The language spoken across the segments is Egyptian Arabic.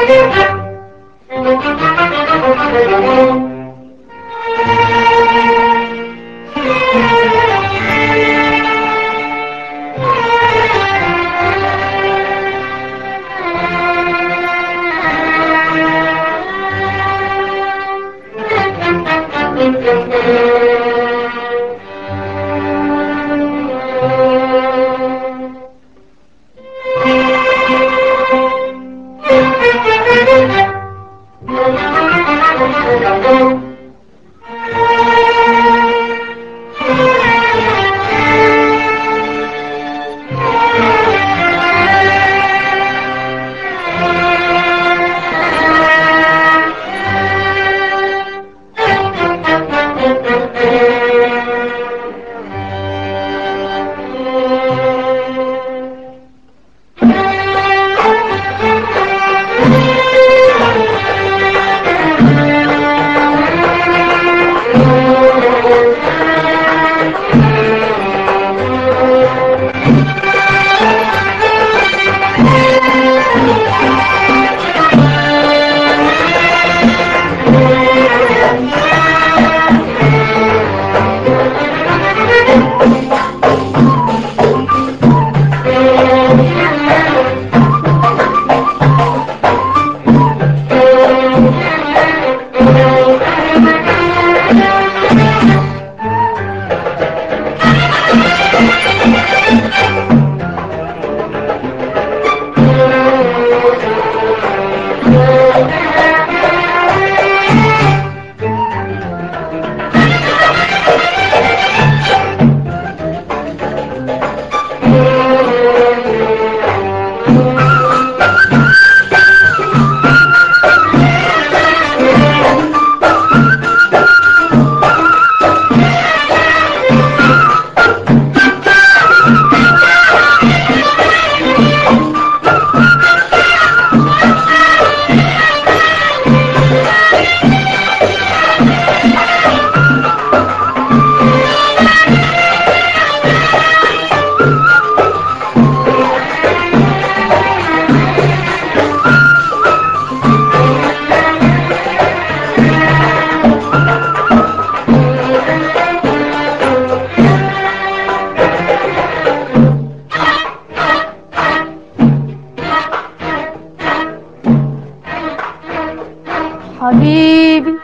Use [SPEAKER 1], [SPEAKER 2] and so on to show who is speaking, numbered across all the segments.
[SPEAKER 1] حبيبي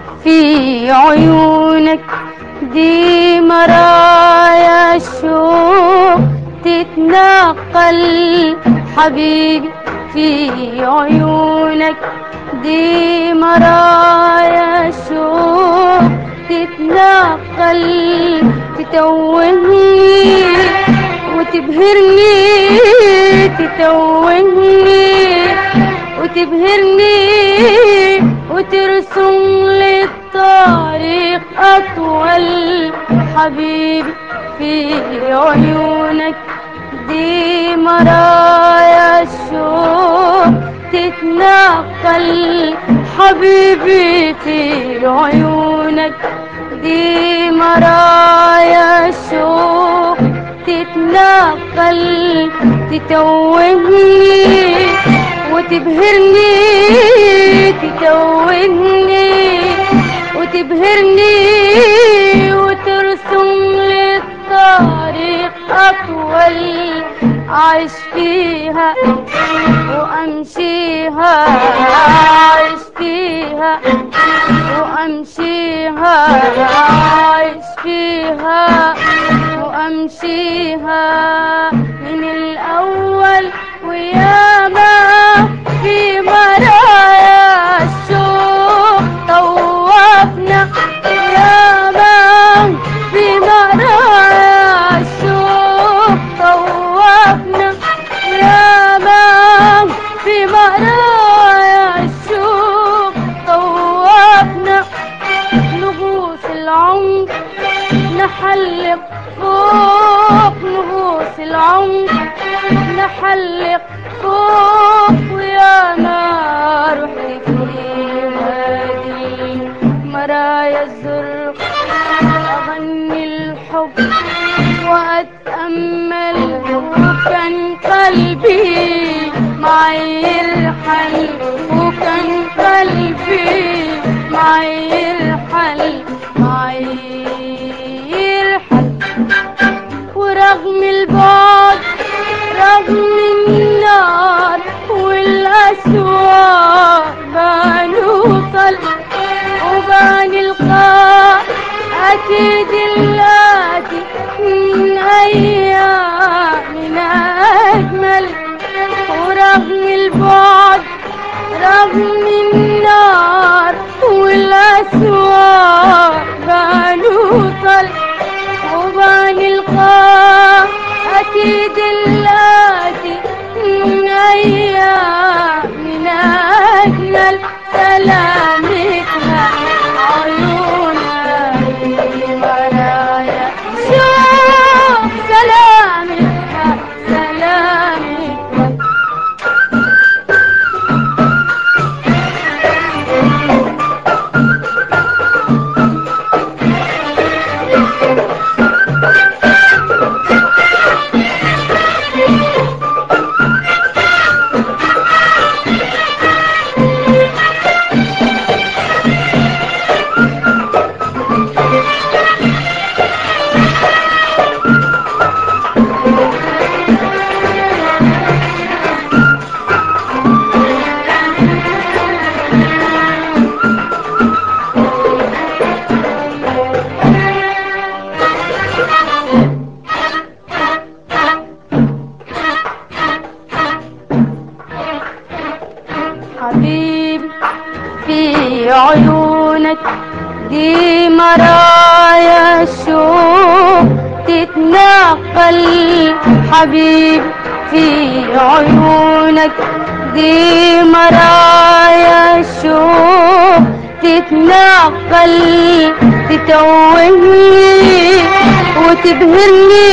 [SPEAKER 1] في عيونك دي مرايا الشوق تتنقل حبيبي في عيونك دي مرايا الشوق تتنقل تتوهني وتبهرني تتوهني وتبهرني وترسم لي الطريق أطول حبيبي في عيونك دي مرايا الشوق تتنقل حبيبي في عيونك دي مرايا الشوق تتنقل تتوهني وتبهرني تتوهني وتبهرني وترسم لي الطريق أطول أعيش فيها وأمشيها أعيش فيها وأمشيها أعيش فيها وأمشيها من الأول ويا ما في مرايا الشوق طوفنا يا ما في مرايا الشوق طوفنا يا ما في مرايا الشوق طوفنا نغوص العمر نحلق فوق نغوص العمر نحلق فوق ويا ما رحت في هذه مرايا الزرق أغني الحب وأتأمل وكان قلبي معي يرحل قلبي معي الحل معي الحل ورغم البعد رغم النار والأسواق بنوصل وبنلقى أكيد الذي من أيامنا أجمل ورغم البعد رغم النار والأسواق بنوصل وبنلقى أكيد الذي من أيامنا أجمل سلامتها عيونها في مرايا شوف سلامتها سلامتها حبيبي في عيونك دي مرايا الشوق تتنقل حبيبي في عيونك دي مرايا الشوق تتنقل تتوهني وتبهرني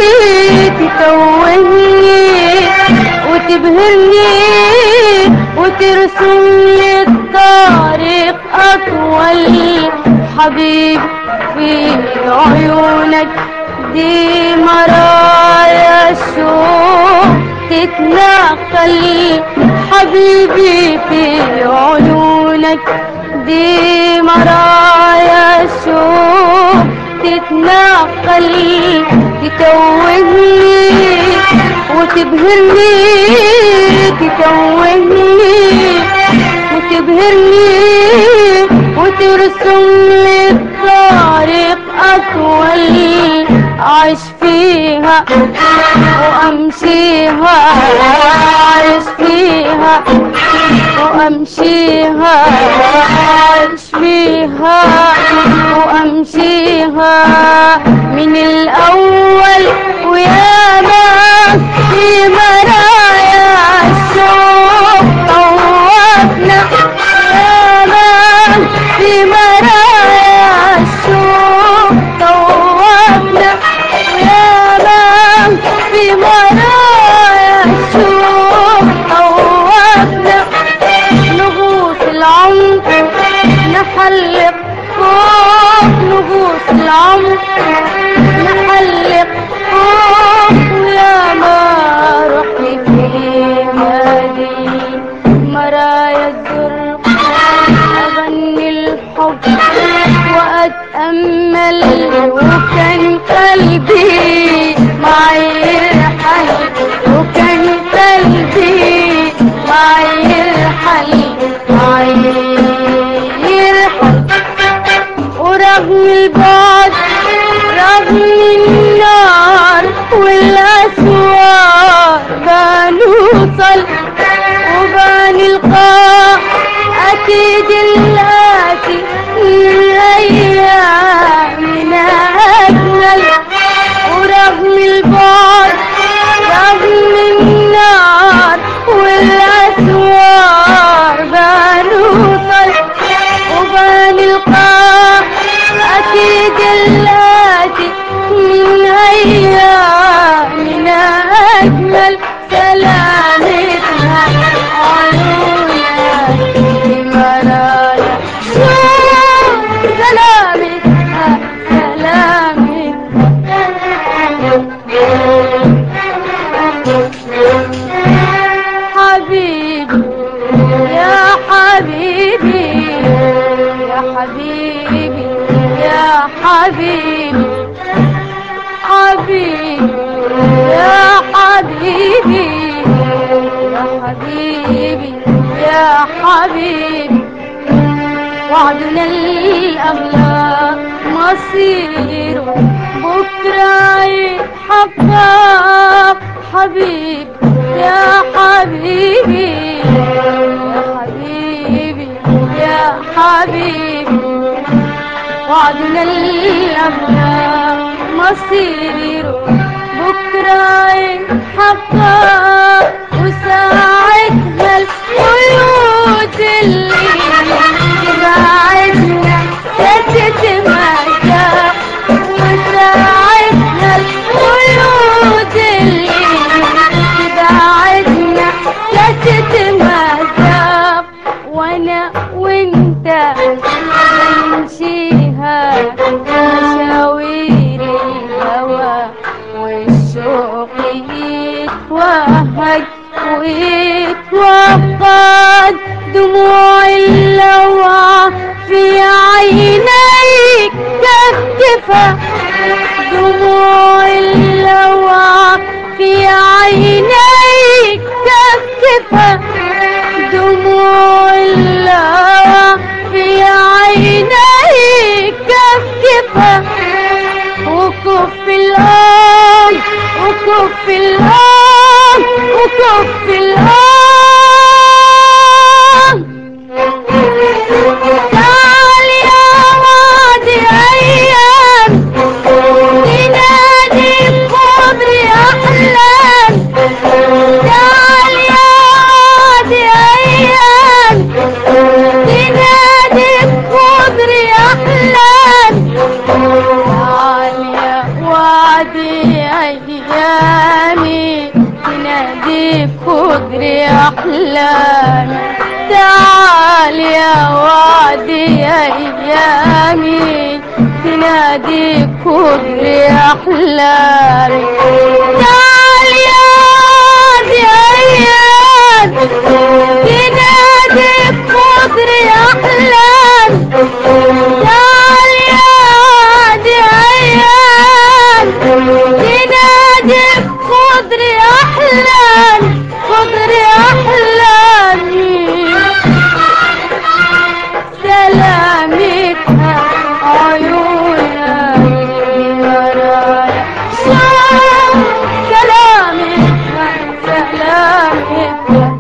[SPEAKER 1] تتوهني وتبهرني وترسم لي الطريق أطول حبيب في عيونك دي مرايا الشوق تتنقل حبيبي في عيونك دي مرايا الشوق تتنقل تتوهني وتبهرني تتوهني وتبهرني وترسم لي الطريق أطول أعيش فيها وأمشيها أعيش فيها وأمشيها أعيش فيها وأمشيها من الأول ويا ما في مرايا الشوق طوفنا يا ما في مرايا الشوق طوفنا يا ما في مرايا الشوق طوفنا نغوص العمق نحلق فوق نغوص العمق نحلق فوق ويا ما رحت في هذه مرايا الزرق أغني الحب وأتأمل وكان قلبي معي يرحل وكان قلبي معي يرحل معي يرحل ورغم البعد رغم النار والأسوار بنوصل وبنلقى أكيد الآتي من أيامنا أجمل ورغم البعد رغم النار والأسوار بنوصل وبنلقى أكيد الآتي من أيامنا أجمل سلامتها عيونها في مرايا شوف سلامتها سلامتها حبيبي يا حبيبي حبيبي وعدنا الأغلى مصيره بكرة يحقق حبيبي يا حبيبي يا حبيبي يا حبيبي وعدنا الأغلى مصيره بكرة يحقق وساعتها القيود اللي تبعدنا تتتماشى وساعتها القيود اللي تبعدنا تتتماشى وانا وانت نمشيها مشاوير الهوى والشوق يتوهج ويتوقد دموع اللوعة في عينيك تكتفى دموع اللوعة في عينيك تكتفى دموع اللوعة في عينيك تكتفى وكف الآن وكف الآن وكف الآن تعال يا وادي أيام تنادي بقدر أحلام تعال يا وادي أيام تنادي بقدر أحلام تعال يا وادي أيامي تنادي بقدر أحلامي تعال يا وادي أيامي تنادي بقدر أحلامي تعال يا وادي أيامي تنادي بقدر أحلامي تعال يا وادي أيام تنادي بقدر أحلام قدر أحلامي سلامتها عيونها بمرايا سلامتها سلامتها